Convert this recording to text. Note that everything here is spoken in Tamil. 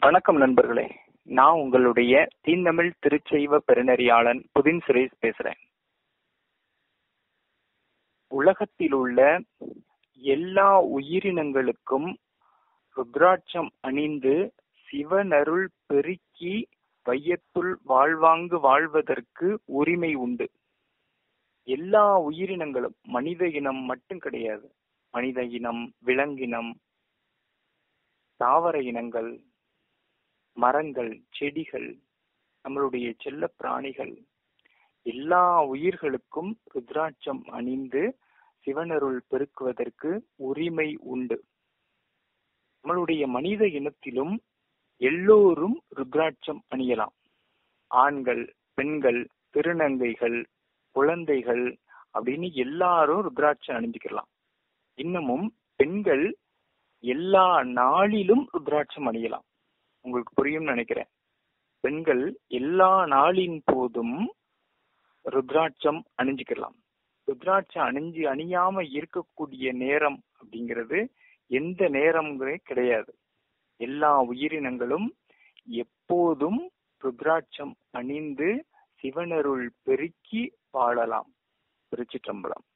வணக்கம் நண்பர்களே நான் உங்களுடைய தீந்தமிழ் திருச்செய்வ பெருநெறியாளன் புதின் சுரேஷ் பேசுறேன் உலகத்தில் உள்ள எல்லா உயிரினங்களுக்கும் ருத்ராட்சம் அணிந்து சிவனருள் பெருக்கி வையத்துள் வாழ்வாங்கு வாழ்வதற்கு உரிமை உண்டு எல்லா உயிரினங்களும் மனித இனம் மட்டும் கிடையாது மனித இனம் விலங்கினம் தாவர இனங்கள் மரங்கள் செடிகள் நம்மளுடைய செல்ல பிராணிகள் எல்லா உயிர்களுக்கும் ருத்ராட்சம் அணிந்து சிவனருள் பெருக்குவதற்கு உரிமை உண்டு நம்மளுடைய மனித இனத்திலும் எல்லோரும் ருத்ராட்சம் அணியலாம் ஆண்கள் பெண்கள் திருநங்கைகள் குழந்தைகள் அப்படின்னு எல்லாரும் ருத்ராட்சம் அணிஞ்சுக்கலாம் இன்னமும் பெண்கள் எல்லா நாளிலும் ருத்ராட்சம் அணியலாம் உங்களுக்கு புரியும் நினைக்கிறேன் பெண்கள் எல்லா நாளின் போதும் ருத்ராட்சம் அணிஞ்சுக்கலாம் ருத்ராட்சம் அணிஞ்சு அணியாம இருக்கக்கூடிய நேரம் அப்படிங்கிறது எந்த நேரம்ங்கிறே கிடையாது எல்லா உயிரினங்களும் எப்போதும் ருத்ராட்சம் அணிந்து சிவனருள் பெருக்கி வாழலாம் திருச்சிற்றம்பலம்